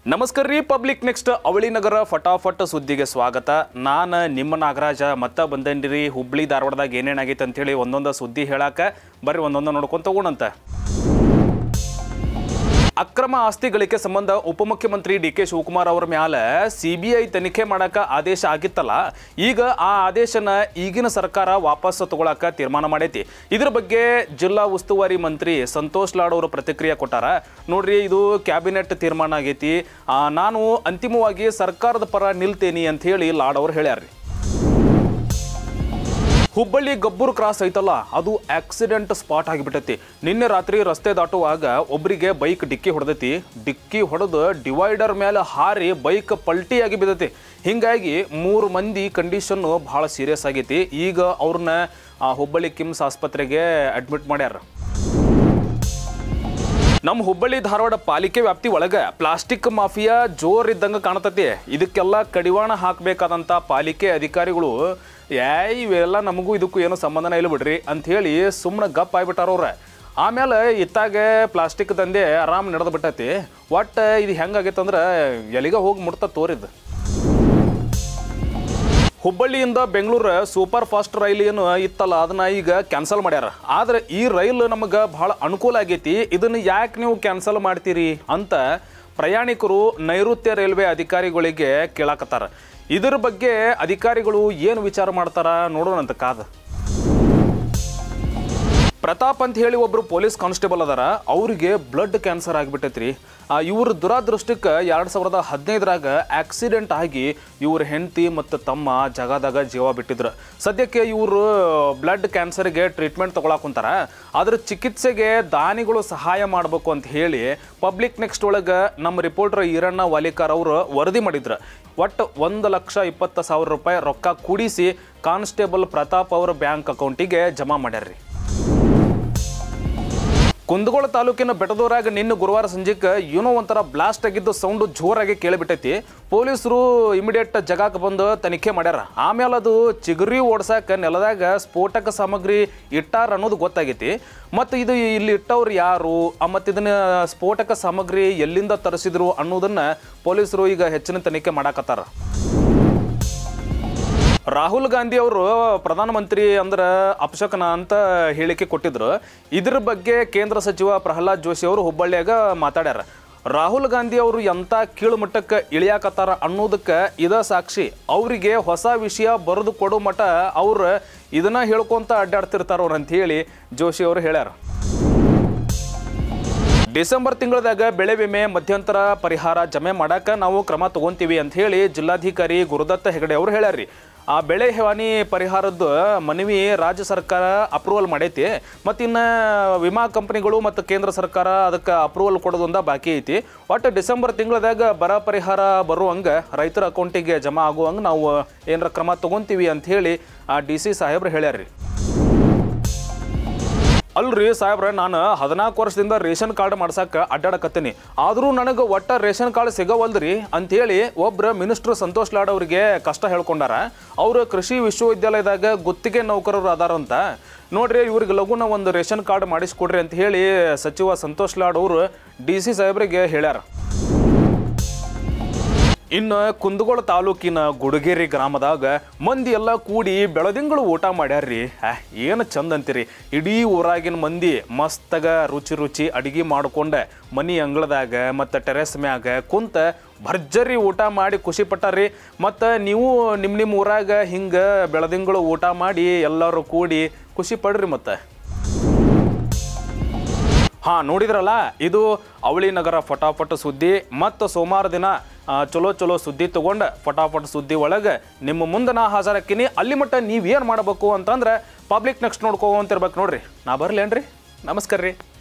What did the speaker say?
ನಮಸ್ಕಾರ ರೀ public next ಅವಳಿ ನಗರ ಫಟಾಫಟ್ ಸುದ್ದಿಗೆ ಸ್ವಾಗತ ನಾನು ನಿಮ್ಮ ನಾಗರಾಜ ಮತ್ತ ಬಂದೇನ್ರಿ ಹುಬ್ಳಿ ಧಾರವಾಡದಾಗ ಏನೇನಾಗೈತೆ ಅಂತೇಳಿ ಒಂದೊಂದು ಸುದ್ದಿ ಹೇಳಾಕ ಬರ್ರಿ ಒಂದೊಂದು ನೋಡ್ಕೊಂತ ಹೋಗೋಣಂತ ಅಕ್ರಮ ಆಸ್ತಿ ಗಳಿಕೆ ಸಂಬಂಧ ಉಪಮುಖ್ಯಮಂತ್ರಿ ಡಿ ಕೆ ಶಿವಕುಮಾರ್ ಅವರ ಮ್ಯಾಲ ಸಿ ಬಿ ಐ ತನಿಖೆ ಮಾಡಕ ಆದೇಶ ಆಗಿತ್ತಲ್ಲ ಈಗ ಆ ಆದೇಶನ ಈಗಿನ ಸರ್ಕಾರ ವಾಪಸ್ ತಗೊಳಕ ತೀರ್ಮಾನ ಮಾಡೈತಿ ಇದ್ರ ಬಗ್ಗೆ ಜಿಲ್ಲಾ ಉಸ್ತುವಾರಿ ಮಂತ್ರಿ ಸಂತೋಷ್ ಲಾಡ್ ಅವರು ಪ್ರತಿಕ್ರಿಯೆ ಕೊಟ್ಟಾರ ನೋಡ್ರಿ ಇದು ಕ್ಯಾಬಿನೆಟ್ ತೀರ್ಮಾನ ಆಗೈತಿ ಆ, ನಾನು ಅಂತಿಮವಾಗಿ ಸರ್ಕಾರದ ಪರ ನಿಲ್ತೇನಿ ಅಂತ ಹೇಳಿ ಲಾಡ್ ಅವರು ಹೇಳ್ಯಾರ್ರಿ ಹುಬ್ಬಳ್ಳಿ ಗಬ್ಬೂರು ಕ್ರಾಸ್ ಐತಲ್ಲ ಅದು ಆಕ್ಸಿಡೆಂಟ್ ಸ್ಪಾಟ್ ಆಗಿಬಿಟ್ಟೈತಿ ನಿನ್ನೆ ರಾತ್ರಿ ರಸ್ತೆ ದಾಟುವಾಗ ಒಬ್ಬರಿಗೆ ಬೈಕ್ ಡಿಕ್ಕಿ ಹೊಡೆದೈತಿ ಡಿಕ್ಕಿ ಹೊಡೆದು ಡಿವೈಡರ್ ಮೇಲೆ ಹಾರಿ ಬೈಕ್ ಪಲ್ಟಿಯಾಗಿ ಬಿದ್ದೈತಿ ಹಿಂಗಾಗಿ ಮೂರು ಮಂದಿ ಕಂಡೀಷನ್ನು ಭಾಳ ಸೀರಿಯಸ್ ಆಗೈತಿ ಈಗ ಅವ್ರನ್ನ ಆ, ಹುಬ್ಬಳ್ಳಿ ಕಿಮ್ಸ್ ಆಸ್ಪತ್ರೆಗೆ ಅಡ್ಮಿಟ್ ಮಾಡ್ಯಾರ ನಮ್ಮ ಹುಬ್ಬಳ್ಳಿ ಧಾರವಾಡ ಪಾಲಿಕೆ ವ್ಯಾಪ್ತಿ ಒಳಗೆ ಪ್ಲಾಸ್ಟಿಕ್ ಮಾಫಿಯಾ ಜೋರ್ ಇದ್ದಂಗೆ ಕಾಣತತಿ ಇದಕ್ಕೆಲ್ಲ ಕಡಿವಾಣ ಹಾಕಬೇಕಾದಂಥ ಪಾಲಿಕೆ ಅಧಿಕಾರಿಗಳು ಏ ಇವೆಲ್ಲ ನಮಗೂ ಇದಕ್ಕೂ ಏನೂ ಸಂಬಂಧನ ಇಲ್ಲ ಬಿಡ್ರಿ ಅಂತ ಹೇಳಿ ಸುಮ್ಮನೆ ಗಪ್ ಆಗ್ಬಿಟ್ಟಾರ ಅವ್ರ ಆಮೇಲೆ ಇತ್ತಾಗ ಪ್ಲಾಸ್ಟಿಕ್ ದಂಧೆ ಆರಾಮ್ ನಡೆದು ಬಿಟ್ಟೈತಿ ಒಟ್ಟು ಇದು ಹೆಂಗಾಗೈತೆ ಅಂದ್ರೆ ಎಲ್ಲಿಗ ಹೋಗಿ ಮುಟ್ತ ತೋರಿದ್ದು ಹುಬ್ಬಳ್ಳಿಯಿಂದ ಬೆಂಗಳೂರು ಸೂಪರ್ ಫಾಸ್ಟ್ ರೈಲ್ ಏನು ಇತ್ತಲ್ಲ ಅದನ್ನ ಈಗ ಕ್ಯಾನ್ಸಲ್ ಮಾಡ್ಯಾರ ಆದ್ರೆ ಈ ರೈಲ್ ನಮಗೆ ಬಹಳ ಅನುಕೂಲ ಆಗೈತಿ ಇದನ್ನ ಯಾಕೆ ನೀವು ಕ್ಯಾನ್ಸಲ್ ಮಾಡ್ತೀರಿ ಅಂತ ಪ್ರಯಾಣಿಕರು ನೈಋತ್ಯ ರೈಲ್ವೆ ಅಧಿಕಾರಿಗಳಿಗೆ ಕೇಳಾಕತ್ತಾರ ಇದ್ರ ಬಗ್ಗೆ ಅಧಿಕಾರಿಗಳು ಏನು ವಿಚಾರ ಮಾಡ್ತಾರ ನೋಡೋಣಂತ ಕಾದ ಪ್ರತಾಪ್ ಅಂತ ಹೇಳಿ ಒಬ್ರು ಪೊಲೀಸ್ ಕಾನ್ಸ್ಟೇಬಲ್ ಅದಾರ ಅವರಿಗೆ ಬ್ಲಡ್ ಕ್ಯಾನ್ಸರ್ ಆಗಿಬಿಟ್ಟೈತ್ರಿ ಇವ್ರ ದುರಾದೃಷ್ಟಕ್ಕೆ ಎರಡು ಸಾವಿರದ ಹದಿನೈದರಾಗ ಆಕ್ಸಿಡೆಂಟ್ ಆಗಿ ಇವ್ರ ಹೆಂಡತಿ ಮತ್ತು ತಮ್ಮ ಜಗದಾಗ ಜೀವ ಬಿಟ್ಟಿದ್ರು ಸದ್ಯಕ್ಕೆ ಇವರು ಬ್ಲಡ್ ಕ್ಯಾನ್ಸರ್ಗೆ ಟ್ರೀಟ್ಮೆಂಟ್ ತಗೊಳಕ್ ಕುಂತಾರ ಅದ್ರ ಚಿಕಿತ್ಸೆಗೆ ದಾನಿಗಳು ಸಹಾಯ ಮಾಡಬೇಕು ಅಂತ ಹೇಳಿ ಪಬ್ಲಿಕ್ ನೆಕ್ಸ್ಟ್ ಒಳಗೆ ನಮ್ಮ ರಿಪೋರ್ಟರ್ ಈರಣ್ಣ ವಾಲಿಕಾರ್ ಅವರು ವರದಿ ಮಾಡಿದ್ರು ಒಟ್ಟು ಒಂದು ಲಕ್ಷ ಇಪ್ಪತ್ತು ಸಾವಿರ ರೂಪಾಯಿ ರೊಕ್ಕ ಕೂಡಿಸಿ ಕಾನ್ಸ್ಟೇಬಲ್ ಪ್ರತಾಪ್ ಅವರ ಬ್ಯಾಂಕ್ ಅಕೌಂಟಿಗೆ ಜಮಾ ಮಾಡ್ಯಾರ್ರಿ ಕುಂದಗೋಳ ತಾಲೂಕಿನ ಬೆಟದೂರಾಗ ನಿನ್ನೆ ಗುರುವಾರ ಸಂಜೆಗೆ ಏನೋ ಒಂಥರ ಬ್ಲಾಸ್ಟ್ ಆಗಿದ್ದು ಸೌಂಡು ಜೋರಾಗಿ ಕೇಳಿಬಿಟ್ಟೈತಿ ಪೊಲೀಸರು ಇಮಿಡಿಯೇಟ್ ಜಗಕ್ಕೆ ಬಂದು ತನಿಖೆ ಮಾಡ್ಯಾರ ಆಮೇಲೆ ಅದು ಚಿಗರಿ ಓಡ್ಸಾಕ ನೆಲದಾಗ ಸ್ಫೋಟಕ ಸಾಮಗ್ರಿ ಇಟ್ಟಾರ ಅನ್ನೋದು ಗೊತ್ತಾಗೈತಿ ಮತ್ತು ಇದು ಇಲ್ಲಿ ಇಟ್ಟವ್ರು ಯಾರು ಮತ್ತು ಇದನ್ನ ಸ್ಫೋಟಕ ಸಾಮಗ್ರಿ ಎಲ್ಲಿಂದ ತರಿಸಿದ್ರು ಅನ್ನೋದನ್ನ ಪೊಲೀಸರು ಈಗ ಹೆಚ್ಚಿನ ತನಿಖೆ ಮಾಡಾಕತ್ತಾರ ರಾಹುಲ್ ಗಾಂಧಿ ಅವರು ಪ್ರಧಾನಮಂತ್ರಿ ಅಂದ್ರೆ ಅಪಶಕನ ಅಂತ ಹೇಳಿಕೆ ಕೊಟ್ಟಿದ್ರು ಇದ್ರ ಬಗ್ಗೆ ಕೇಂದ್ರ ಸಚಿವ ಪ್ರಹ್ಲಾದ್ ಜೋಶಿ ಅವರು ಹುಬ್ಬಳ್ಳಿಯಾಗ ಮಾತಾಡ್ಯಾರ ರಾಹುಲ್ ಗಾಂಧಿ ಅವರು ಎಂಥ ಕೀಳು ಮಟ್ಟಕ್ಕೆ ಇಳಿಯಾಕತ್ತಾರ ಅನ್ನೋದಕ್ಕೆ ಇದ ಸಾಕ್ಷಿ ಅವರಿಗೆ ಹೊಸ ವಿಷಯ ಬರೆದು ಕೊಡೋ ಮಟ ಅವ್ರು ಇದನ್ನ ಹೇಳ್ಕೊಂತ ಅಡ್ಡಾಡ್ತಿರ್ತಾರ ಅಂತ ಹೇಳಿ ಜೋಶಿ ಅವರು ಹೇಳ್ಯಾರ ಡಿಸೆಂಬರ್ ತಿಂಗಳದಾಗ ಬೆಳೆ ವಿಮೆ ಮಧ್ಯಂತರ ಪರಿಹಾರ ಜಮೆ ಮಾಡಾಕ ನಾವು ಕ್ರಮ ತಗೊಂತೀವಿ ಅಂತ ಹೇಳಿ ಜಿಲ್ಲಾಧಿಕಾರಿ ಗುರುದತ್ತ ಹೆಗಡೆ ಅವರು ಹೇಳ್ಯಾರ್ರಿ ಆ ಬೆಳೆ ಹಾನಿ ಪರಿಹಾರದ ಮನವಿ ರಾಜ್ಯ ಸರ್ಕಾರ ಅಪ್ರೂವಲ್ ಮಾಡೈತಿ ಮತ್ತು ಇನ್ನು ವಿಮಾ ಕಂಪ್ನಿಗಳು ಮತ್ತು ಕೇಂದ್ರ ಸರ್ಕಾರ ಅದಕ್ಕೆ ಅಪ್ರೂವಲ್ ಕೊಡೋದೊಂದ ಬಾಕಿ ಐತಿ ಒಟ್ಟು ಡಿಸೆಂಬರ್ ತಿಂಗಳದಾಗ ಬರ ಪರಿಹಾರ ಬರುವಂಗೆ ರೈತರ ಅಕೌಂಟಿಗೆ ಜಮಾ ಆಗುವಂಗೆ ನಾವು ಏನರ ಕ್ರಮ ತಗೊಂತೀವಿ ಅಂತ ಹೇಳಿ ಆ ಡಿ ಸಿ ಸಾಹೇಬ್ರು ಹೇಳ್ಯಾರ್ರಿ ಅಲ್ರಿ ಸಾಹೇಬ್ರ ನಾನು ಹದಿನಾಲ್ಕು ವರ್ಷದಿಂದ ರೇಷನ್ ಕಾರ್ಡ್ ಮಾಡ್ಸಕ್ಕೆ ಅಡ್ಡಾಡಕತ್ತೀನಿ ಆದರೂ ನನಗೆ ಒಟ್ಟ ರೇಷನ್ ಕಾರ್ಡ್ ಸಿಗವಲ್ದ್ರಿ ಅಂಥೇಳಿ ಒಬ್ರು ಮಿನಿಸ್ಟ್ರು ಸಂತೋಷ್ ಲಾಡ್ ಅವರಿಗೆ ಕಷ್ಟ ಹೇಳ್ಕೊಂಡಾರ ಅವರು ಕೃಷಿ ವಿಶ್ವವಿದ್ಯಾಲಯದಾಗ ಗುತ್ತಿಗೆ ನೌಕರರು ಅದಾರಂತ ನೋಡ್ರಿ ಇವ್ರಿಗೆ ಲಘುನ ಒಂದು ರೇಷನ್ ಕಾರ್ಡ್ ಮಾಡಿಸ್ಕೊಡ್ರಿ ಅಂತ ಹೇಳಿ ಸಚಿವ ಸಂತೋಷ್ ಲಾಡ್ ಅವರು ಡಿ ಸಿ ಸಾಹೇಬ್ರಿಗೆ ಹೇಳ್ಯಾರ ಇನ್ನು ಕುಂದಗೋಳ ತಾಲೂಕಿನ ಗುಡಗೇರಿ ಗ್ರಾಮದಾಗ ಮಂದಿ ಎಲ್ಲ ಕೂಡಿ ಬೆಳದಿಂಗಳು ಊಟ ಮಾಡ್ಯಾರ್ರಿ ಆ, ಏನು ಚಂದ ಅಂತೀರಿ ಇಡೀ ಊರಾಗಿನ ಮಂದಿ ಮಸ್ತಗ ರುಚಿ ರುಚಿ ಅಡಿಗೆ ಮಾಡ್ಕೊಂಡ ಮನಿ ಅಂಗಳದಾಗ ಮತ್ತು ಟೆರೆಸ್ ಮ್ಯಾಗ ಕುಂತ ಭರ್ಜರಿ ಊಟ ಮಾಡಿ ಖುಷಿ ಪಟ್ಟಾರ್ರಿ ಮತ್ತು ನೀವು ನಿಮ್ಮ ನಿಮ್ಮ ಊರಾಗ ಹಿಂಗೆ ಬೆಳದಿಂಗಳು ಊಟ ಮಾಡಿ ಎಲ್ಲರೂ ಕೂಡಿ ಖುಷಿ ಪಡ್ರಿ ಮತ್ತೆ ಹಾ ನೋಡಿದ್ರಲ್ಲ ಇದು ಅವಳಿ ನಗರ ಫಟಾಫಟ್ ಸುದ್ದಿ ಮತ್ತು ಸೋಮವಾರ ದಿನ ಆ, ಚಲೋ ಚಲೋ ಸುದ್ದಿ ತಗೊಂಡ ಫಟಾಫಟ್ ಸುದ್ದಿ ಒಳಗೆ ನಿಮ್ಮ ಮುಂದೆ ನಾ ಹಾಜರಾಕಿನಿ ಅಲ್ಲಿ ಮಟ್ಟ ನೀವು ಏನು ಮಾಡಬೇಕು ಅಂತಂದ್ರೆ ಪಬ್ಲಿಕ್ ನೆಕ್ಸ್ಟ್ ನೋಡ್ಕೊ ಅಂತಿರ್ಬೇಕು ನೋಡ್ರಿ ನಾ ಬರ್ಲೇನ್ರಿ ನಮಸ್ಕಾರ ರೀ